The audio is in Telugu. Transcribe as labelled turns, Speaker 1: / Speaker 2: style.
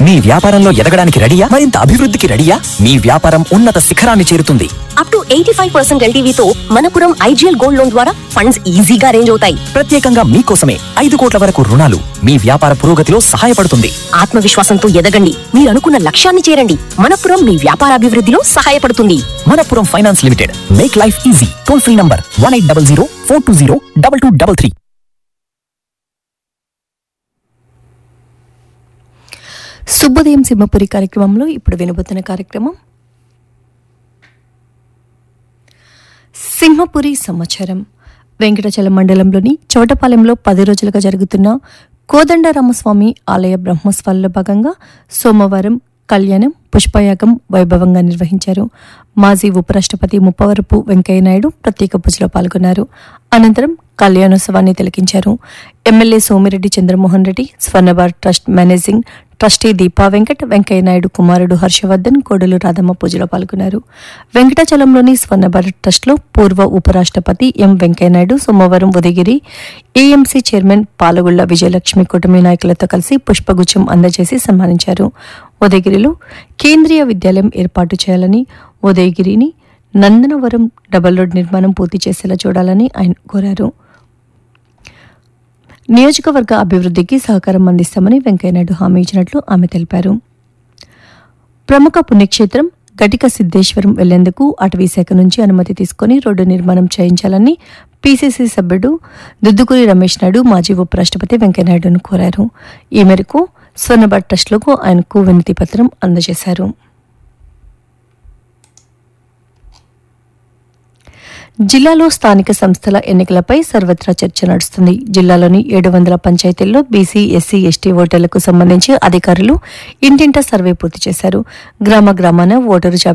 Speaker 1: మీ వ్యాపారంలో ఎదగడానికి రెడీయా మరింత అభివృద్ధికి రెడీయా మీ వ్యాపారం ఉన్నత శిఖరాన్ని చేరుతుంది
Speaker 2: up to eighty five percent ఎల్టీవీతో మనపురం ఐజీఎల్ గోల్డ్ లోన్ ద్వారా ఫండ్స్ ఈజీగా అరేంజ్ అవుతాయి
Speaker 1: ప్రత్యేకంగా మీకోసమే ఐదు కోట్ల వరకు రుణాలు మీ వ్యాపార పురోగతిలో సహాయపడుతుంది
Speaker 2: ఆత్మవిశ్వాసంతో ఎదగండి మీరు అనుకున్న లక్ష్యాన్ని చేరండి మనపురం మీ వ్యాపారాభివృద్ధిలో సహాయపడుతుంది
Speaker 1: Manappuram finance limited make life easy toll free number one eight double zero four two zero double two double three
Speaker 3: శుభోదయం సింహపురి కార్యక్రమంలో ఇప్పుడు వినబోతున్న కార్యక్రమం సింహపురి సమాచారం వెంకటాచలం మండలంలోని చోటపాలెంలో పది రోజులుగా జరుగుతున్న కోదండరామస్వామి ఆలయ బ్రహ్మోత్సవాల్లో భాగంగా సోమవారం కళ్యాణం పుష్పయాగం వైభవంగా నిర్వహించారు మాజీ ఉపరాష్ట్రపతి ముప్పవరపు వెంకయ్యనాయుడు ప్రత్యేక పూజలో పాల్గొన్నారు అనంతరం కళ్యాణోత్సవాన్ని తిలకించారు MLA Somireddy Chandramohan Reddy Swarnabharat trust managing trustee Deepa Venkat Venkaiah Naidu కుమారుడు హర్షవర్ధన్ కోడలు రాధమ్మ పూజలో పాల్గొన్నారు వెంకటాచలంలోని స్వర్ణభారత్ ట్రస్ట్లో పూర్వ ఉపరాష్ట్రపతి ఎం వెంకయ్యనాయుడు సోమవారం ఉదయగిరి ఏఎంసీ చైర్మన్ పాలగుళ్ల విజయలక్ష్మి కుటుంబీ నాయకులతో కలిసి పుష్పగుచ్చం అందజేసి సన్మానించారు ఉదయగిరిలో కేంద్రీయ విద్యాలయం ఏర్పాటు చేయాలని ఉదయగిరిని నందనవరం డబల్ రోడ్ నిర్మాణం పూర్తి చేసేలా చూడాలని ఆయన కోరారు నియోజకవర్గ అభివృద్ధికి సహకారం అందిస్తామని వెంకయ్యనాయుడు హామీ ఇచ్చినట్లు ఆమె తెలిపారు ప్రముఖ పుణ్యక్షేత్రం గటిక సిద్ధేశ్వరం వెళ్లేందుకు అటవీ శాఖ నుంచి అనుమతి తీసుకుని రోడ్డు నిర్మాణం చేయించాలని పీసీసీ సభ్యుడు దుద్దుకూరి రమేష్ నాయుడు మాజీ ఉపరాష్ట్రపతి వెంకయ్యనాయుడును కోరారు ఈ మేరకు స్వర్ణభట్ ట్రస్టులకు ఆయనకు వినతి పత్రం అందజేశారు జిల్లాలో స్థానిక సంస్థల ఎన్నికలపై సర్వత్రా చర్చ నడుస్తుంది జిల్లాలోని ఏడు వందల పంచాయతీల్లో బీసీ ఎస్సీ ఎస్టీ ఓటర్లకు సంబంధించి అధికారులు ఇంటింటా సర్వే పూర్తి చేశారు గ్రామ గ్రామాన ఓటరు జాబితా